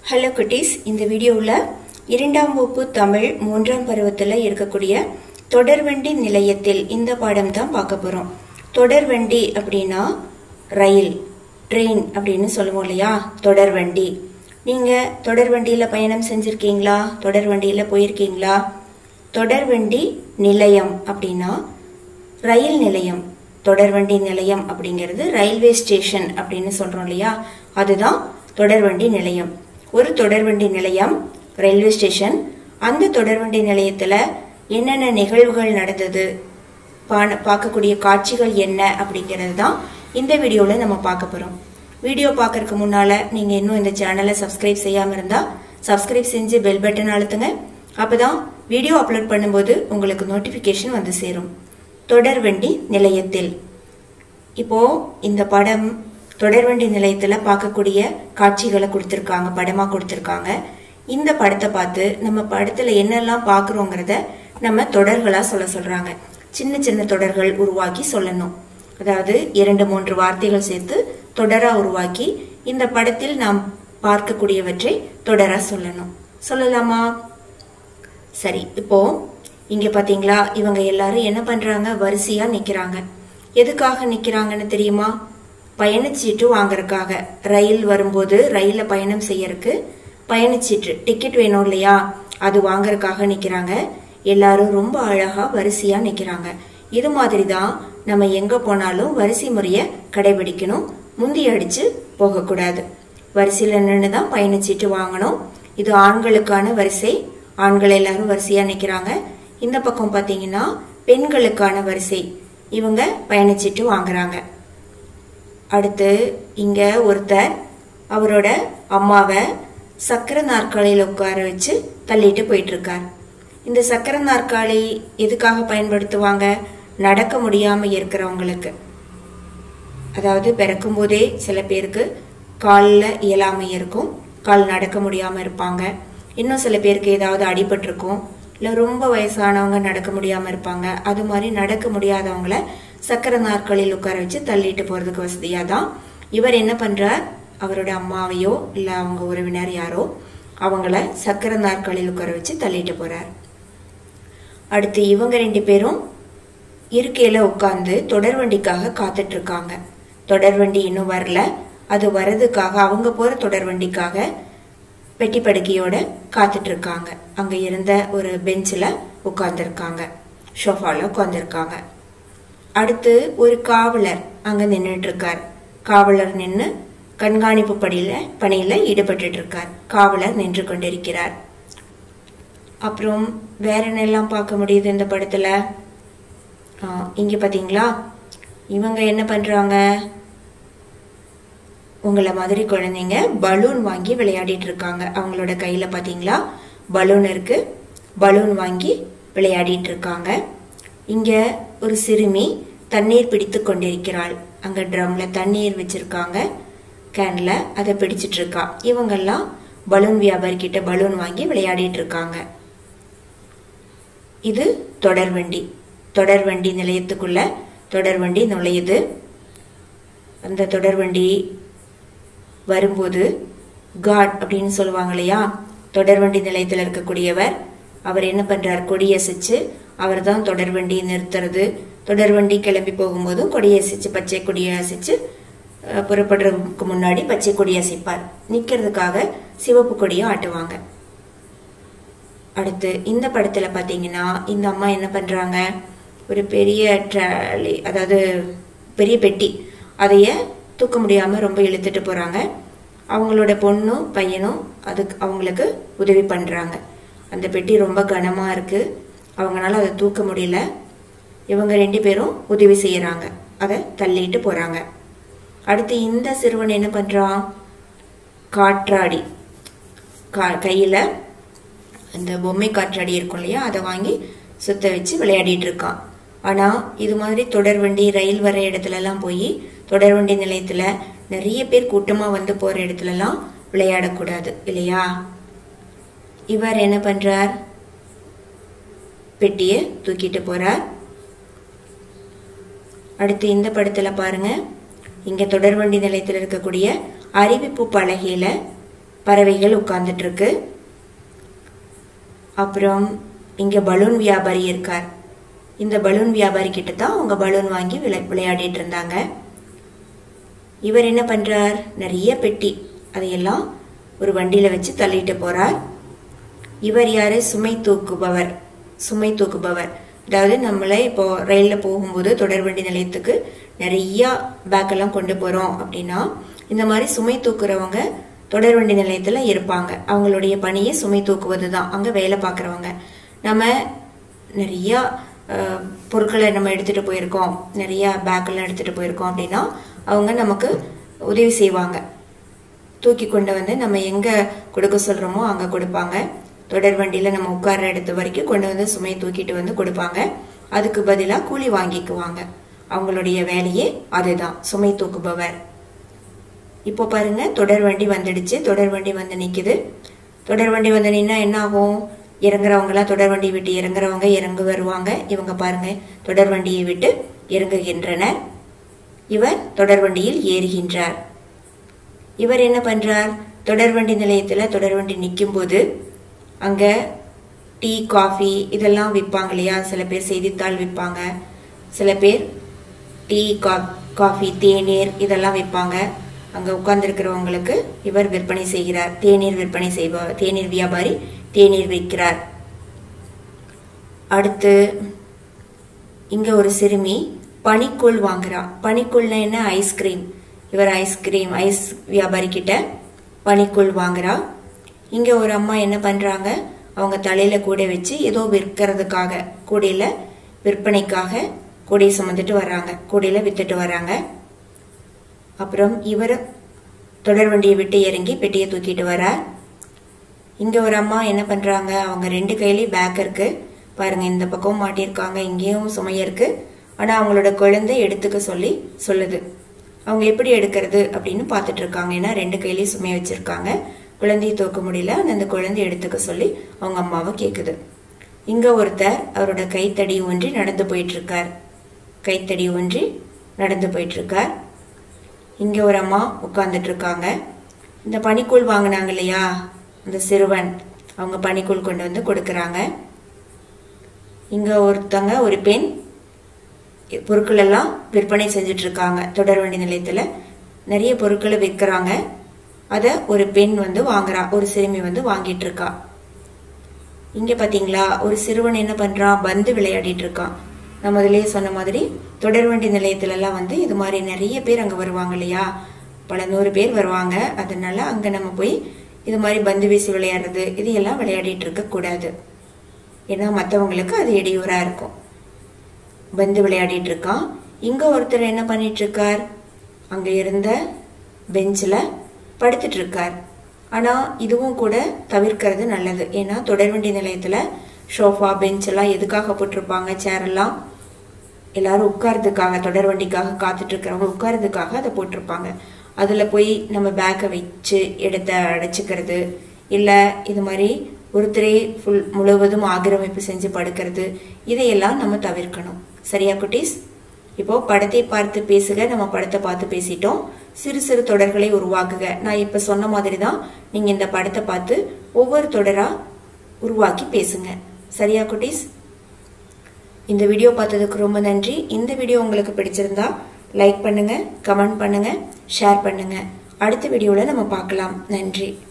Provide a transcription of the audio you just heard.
hello குட்டீஸ் இந்த வீடியோவில் இரண்டாம் வகுப்பு தமிழ் மூன்றாம் பருவத்தில் இருக்கக்கூடிய தொடர்வண்டி நிலையத்தில் இந்த பாடம் தான் பார்க்க போகிறோம் தொடர்வண்டி அப்படின்னா ரயில் ட்ரெயின் அப்படின்னு சொல்லுவோம் இல்லையா தொடர்வண்டி நீங்கள் தொடர்வண்டியில் பயணம் செஞ்சுருக்கீங்களா தொடர்வண்டியில் போயிருக்கீங்களா தொடர்வண்டி நிலையம் அப்படின்னா ரயில் நிலையம் தொடர்வண்டி நிலையம் அப்படிங்கிறது ரயில்வே ஸ்டேஷன் அப்படின்னு சொல்றோம் இல்லையா அதுதான் தொடர்வண்டி நிலையம் ஒரு தொடர்வண்டி நிலையம் ரயில்வே ஸ்டேஷன் அந்த தொடர்வண்டி நிலையத்துல என்னென்ன நிகழ்வுகள் நடந்தது பான பார்க்கக்கூடிய காட்சிகள் என்ன அப்படிங்கிறது தான் இந்த வீடியோவில் நம்ம பார்க்க போகிறோம் வீடியோ பார்க்கறதுக்கு முன்னால் நீங்கள் இன்னும் இந்த சேனலை சப்ஸ்கிரைப் செய்யாமல் இருந்தால் சப்ஸ்கிரைப் செஞ்சு பெல் பட்டன் அழுத்துங்க அப்போ தான் வீடியோ அப்லோட் பண்ணும்போது உங்களுக்கு நோட்டிஃபிகேஷன் வந்து சேரும் தொடர்வண்டி நிலையத்தில் இப்போ இந்த படம் தொடர்வண்டி நிலையத்துல பார்க்கக்கூடிய காட்சிகளை கொடுத்துருக்காங்க படமா கொடுத்துருக்காங்க இந்த படத்தை பார்த்து நம்ம படத்துல என்னெல்லாம் பார்க்குறோங்கிறத நம்ம தொடர்களா சொல்ல சொல்றாங்க சின்ன சின்ன தொடர்கள் உருவாக்கி சொல்லணும் அதாவது இரண்டு மூன்று வார்த்தைகள் சேர்த்து தொடரா உருவாக்கி இந்த படத்தில் நாம் பார்க்கக்கூடியவற்றை தொடரா சொல்லணும் சொல்லலாமா சரி இப்போ இங்க பாத்தீங்களா இவங்க எல்லாரும் என்ன பண்றாங்க வரிசையா நிக்கிறாங்க எதுக்காக நிக்கிறாங்கன்னு தெரியுமா பயணச்சீட்டு வாங்கறதுக்காக ரயில் வரும்போது ரயில்ல பயணம் செய்யறதுக்கு பயணச்சீட்டு டிக்கெட் வேணும் இல்லையா அது வாங்கறதுக்காக நிக்கிறாங்க எல்லாரும் ரொம்ப அழகா வரிசையா நிக்கிறாங்க இது மாதிரி தான் நம்ம எங்க போனாலும் வரிசை முறைய கடைபிடிக்கணும் முந்தி அடிச்சு போகக்கூடாது வரிசையில நின்று தான் பயணச்சீட்டு வாங்கணும் இது ஆண்களுக்கான வரிசை ஆண்கள் எல்லாரும் வரிசையா நிக்கிறாங்க இந்த பக்கம் பாத்தீங்கன்னா பெண்களுக்கான வரிசை இவங்க பயணச்சீட்டு வாங்குறாங்க அடுத்து இங்க ஒருத்தர் அவரோட அம்மாவை சக்கர நாற்காலியில் உட்கார வச்சு தள்ளிட்டு போயிட்டு இருக்கார் இந்த சக்கர நாற்காலி எதுக்காக பயன்படுத்துவாங்க நடக்க முடியாம இருக்கிறவங்களுக்கு அதாவது பிறக்கும் போதே சில பேருக்கு காலில் இயலாமை இருக்கும் கால் நடக்க முடியாம இருப்பாங்க இன்னும் சில பேருக்கு ஏதாவது அடிபட்டிருக்கும் இல்லை ரொம்ப வயசானவங்க நடக்க முடியாம இருப்பாங்க அது மாதிரி நடக்க முடியாதவங்கள சக்கர நாற்காலியில் உட்கார வச்சு தள்ளிட்டு போறதுக்கு வசதியா தான் இவர் என்ன பண்றார் அவரோட அம்மாவையோ இல்லை அவங்க உறவினர் யாரோ அவங்கள சக்கர நாற்காலியில் உட்கார வச்சு தள்ளிட்டு போறார் அடுத்து இவங்க ரெண்டு பேரும் இருக்கையில உட்கார்ந்து தொடர்வண்டிக்காக காத்துட்டு இருக்காங்க தொடர்வண்டி இன்னும் வரல அது வர்றதுக்காக அவங்க போற தொடர்வண்டிக்காக பெட்டி படுக்கையோட காத்துட்டு இருக்காங்க அங்க இருந்த ஒரு பெஞ்சில் உட்கார்ந்துருக்காங்க ஷோஃபால உட்கார்ந்துருக்காங்க அடுத்து ஒரு காவலர் அங்க நின்றுட்டு இருக்கார் காவலர் நின்று கண்காணிப்பு பணியில பணியில ஈடுபட்டு இருக்கார் காவலர் நின்று கொண்டிருக்கிறார் அப்புறம் வேற என்னெல்லாம் பார்க்க முடியுது இந்த படத்துல இங்க பாத்தீங்களா இவங்க என்ன பண்றாங்க உங்களை மாதிரி குழந்தைங்க பலூன் வாங்கி விளையாடிட்டு இருக்காங்க அவங்களோட கையில பாத்தீங்களா பலூன் இருக்கு பலூன் வாங்கி விளையாடிட்டு இருக்காங்க இங்க ஒரு சிறுமி தண்ணீர் பிடித்து கொண்டிருக்கிறாள் அங்க ட்ரம்ல தண்ணீர் வச்சிருக்காங்க கேன்ல அதை பிடிச்சிட்டு இருக்கா இவங்கெல்லாம் பலூன் வியாபாரி கிட்ட பலூன் வாங்கி விளையாடிட்டு இருக்காங்க இது தொடர்வண்டி தொடர்வண்டி நிலையத்துக்குள்ள தொடர்வண்டி நுழையுது அந்த தொடர்வண்டி வரும்போது காட் அப்படின்னு சொல்லுவாங்க இல்லையா தொடர்வண்டி நிலையத்தில் இருக்கக்கூடியவர் அவர் என்ன பண்றார் கொடியசைச்சு அவர் தான் தொடர்வண்டி நிறுத்துறது தொடர்வண்டி கிளம்பி போகும்போதும் கொடியசைச்சு பச்சை கொடியசைச்சு புறப்படுறதுக்கு முன்னாடி பச்சை கொடி அசைப்பார் நிக்கிறதுக்காக சிவப்பு கொடியும் ஆட்டுவாங்க அடுத்து இந்த படத்துல பாத்தீங்கன்னா இந்த அம்மா என்ன பண்றாங்க ஒரு பெரிய ட்ராலி அதாவது பெரிய பெட்டி அதைய தூக்க முடியாம ரொம்ப இழுத்துட்டு போறாங்க அவங்களோட பொண்ணும் பையனும் அதுக்கு அவங்களுக்கு உதவி பண்றாங்க அந்த பெட்டி ரொம்ப கனமா இருக்கு அவங்களால அதை தூக்க முடியல இவங்க ரெண்டு பேரும் உதவி செய்யறாங்க அதை தள்ளிட்டு போறாங்க அடுத்து இந்த சிறுவன் என்ன பண்றான் காற்றாடி கா கையில அந்த பொம்மை காற்றாடி இருக்கும் இல்லையா அதை வாங்கி சுத்த வச்சு விளையாடிட்டு இருக்கான் ஆனா இது மாதிரி தொடர்வண்டி ரயில் வர இடத்துல எல்லாம் போய் தொடர்வண்டி நிலையத்துல நிறைய பேர் கூட்டமா வந்து போற இடத்துல எல்லாம் விளையாடக்கூடாது இல்லையா இவர் என்ன பண்றார் பெட்டிய தூக்கிட்டு போறார் அடுத்து இந்த படத்துல பாருங்க இங்க தொடர்வண்டி நிலையத்தில் இருக்கக்கூடிய அறிவிப்பு பலகையில பறவைகள் உட்கார்ந்துட்டு இருக்கு அப்புறம் இங்க பலூன் வியாபாரி இருக்கார் இந்த பலூன் வியாபாரி கிட்ட தான் அவங்க பலூன் வாங்கி விளை விளையாடிட்டு இருந்தாங்க இவர் என்ன பண்றார் நிறைய பெட்டி அதையெல்லாம் ஒரு வண்டியில வச்சு தள்ளிட்டு போறார் இவர் யாரு சுமை தூக்குபவர் சுமை தூக்குபவர் அதாவது நம்மள இப்போ ரயில்ல போகும்போது தொடர்வண்டி நிலையத்துக்கு நிறைய பேக் எல்லாம் கொண்டு போறோம் அப்படின்னா இந்த மாதிரி சுமை தூக்குறவங்க தொடர்வண்டி நிலையத்துல இருப்பாங்க அவங்களுடைய பணியே சுமை தூக்குவது தான் அங்க வேலை பார்க்குறவங்க நம்ம நிறைய அஹ், பொருட்களை நம்ம எடுத்துட்டு போயிருக்கோம் நிறைய பேக்கெல்லாம் எடுத்துட்டு போயிருக்கோம் அப்படின்னா அவங்க நமக்கு உதவி செய்வாங்க தூக்கி கொண்டு வந்து நம்ம எங்க கொடுக்க சொல்றோமோ அங்க கொடுப்பாங்க தொடர் வண்டியில நம்ம உட்கார்ற இடத்து வரைக்கும் கொண்டு வந்து சுமையை தூக்கிட்டு வந்து கொடுப்பாங்க அதுக்கு பதிலா கூலி வாங்கிக்குவாங்க அவங்களுடைய வேலையே அதுதான் சுமை தூக்குபவர் இப்போ பாருங்க தொடர் வண்டி வந்துடுச்சு தொடர் வண்டி வந்து நிக்குது தொடர் வண்டி வந்து நின்னா என்ன ஆகும் இறங்குறவங்க எல்லாம் தொடர் வண்டி விட்டு இறங்குறவங்க இறங்கு வருவாங்க இவங்க பாருங்க தொடர் வண்டியை விட்டு இறங்குகின்றனர் இவர் தொடர் வண்டியில் ஏறுகின்றார் இவர் என்ன பண்றார் தொடர்வண்டி நிலையத்துல தொடர்வண்டி நிற்கும் போது அங்க டீ காஃபி இதெல்லாம் விற்பாங்க இல்லையா சில பேர் செய்தித்தாள் விற்பாங்க சில பேர் டீ கா- காஃபி தேநீர் இதெல்லாம் விற்பாங்க அங்க உட்கார்ந்திருக்கிறவங்களுக்கு இவர் விற்பனை செய்கிறார் தேநீர் விற்பனை செய்வார் தேநீர் வியாபாரி தேநீர் விற்கிறார் அடுத்து இங்க ஒரு சிறுமி பனிக்கூழ் வாங்குறா பனிக்கூழ்னா என்ன ஐஸ்கிரீம் இவர் ஐஸ்கிரீம் ஐஸ் வியாபாரி கிட்ட பனிக்கூழ் வாங்குறா இங்க ஒரு அம்மா என்ன பண்றாங்க அவங்க தலையில கூடை வச்சு ஏதோ விற்கிறதுக்காக கூடையில விற்பனைக்காக கூடையை சுமந்துட்டு வர்றாங்க கூடையில வித்துட்டு வர்றாங்க அப்புறம் இவர் தொடர் வண்டியை விட்டு இறங்கி பெட்டியை தூக்கிட்டு வரார் இங்க ஒரு அம்மா என்ன பண்றாங்க அவங்க ரெண்டு கையிலயும் பேக் இருக்கு பாருங்க இந்த பக்கம் மாட்டியிருக்காங்க இங்கேயும் சுமையா இருக்கு ஆனா அவங்களோட குழந்தை எடுத்துக்க சொல்லி சொல்லுது அவங்க எப்படி எடுக்கிறது அப்படின்னு பார்த்துட்டு இருக்காங்க ஏன்னா ரெண்டு கையிலயும் சுமைய வச்சிருக்காங்க குழந்தையை தூக்க முடியல ஆனா அந்த குழந்தை எடுத்துக்க சொல்லி அவங்க அம்மாவை கேக்குது இங்க ஒருத்தர் அவரோட கைத்தடி ஊன்றி நடந்து போயிட்டு இருக்கார் கைத்தடி ஊன்றி நடந்து போயிட்டு இருக்கார் இங்க ஒரு அம்மா உட்கார்ந்துட்டு இருக்காங்க இந்த பனிக்கூழ் வாங்கினாங்க இல்லையா அந்த சிறுவன் அவங்க பனிக்கூழ் கொண்டு வந்து கொடுக்கறாங்க இங்க ஒருத்தங்க ஒரு பெண் பொருட்கள் எல்லாம் விற்பனை செஞ்சுட்டு இருக்காங்க தொடர்வண்டி நிலையத்துல நிறைய பொருட்களை விற்கிறாங்க அத ஒரு பெண் வந்து வாங்குறா ஒரு சிறுமி வந்து வாங்கிட்டு இருக்கா இங்க பாத்தீங்களா ஒரு சிறுவன் என்ன பண்றான் பந்து விளையாடிட்டு இருக்கான் நான் முதல்லயே சொன்ன மாதிரி தொடர்வண்டி நிலையத்துல எல்லாம் வந்து இது மாதிரி நிறைய பேர் அங்க வருவாங்க இல்லையா பல நூறு பேர் வருவாங்க அதனால அங்க நம்ம போய் இது மாதிரி பந்து வீசி விளையாடுறது இது எல்லாம் விளையாடிட்டு இருக்க கூடாது ஏன்னா மத்தவங்களுக்கு அது இடையூறா இருக்கும் பந்து விளையாடிட்டு இருக்கான் இங்க ஒருத்தர் என்ன பண்ணிட்டு இருக்கார் அங்க இருந்த பெஞ்சில் படுத்துட்டு இருக்கார் ஆனா இதுவும் கூட தவிர்க்கிறது நல்லது ஏன்னா தொடர்வண்டி நிலையத்துல ஷோஃபா பெஞ்ச் எல்லாம் எதுக்காக போட்டிருப்பாங்க சேர் எல்லாம் எல்லாரும் உட்கார்றதுக்காக தொடர்வண்டிக்காக காத்துட்டு இருக்கிறவங்க உட்கார்றதுக்காக அதை போட்டிருப்பாங்க அதுல போய் நம்ம பேக்கை வச்சு இடத்த அடைச்சிக்கிறது இல்ல இது மாதிரி ஒருத்தரே ஃபுல் முழுவதும் ஆக்கிரமிப்பு செஞ்சு படுக்கிறது இதையெல்லாம் நம்ம தவிர்க்கணும் சரியா குட்டீஸ் இப்போ படத்தை பார்த்து பேசுக நம்ம படத்தை பார்த்து பேசிட்டோம் சிறு சிறு தொடர்களை உருவாக்குக நான் இப்ப சொன்ன மாதிரி தான் நீங்க இந்த படத்தை பார்த்து ஒவ்வொரு தொடரா உருவாக்கி பேசுங்க சரியா குட்டீஸ் இந்த வீடியோ பார்த்ததுக்கு ரொம்ப நன்றி இந்த வீடியோ உங்களுக்கு பிடிச்சிருந்தா லைக் பண்ணுங்க கமெண்ட் பண்ணுங்க ஷேர் பண்ணுங்க அடுத்த வீடியோல நம்ம பார்க்கலாம் நன்றி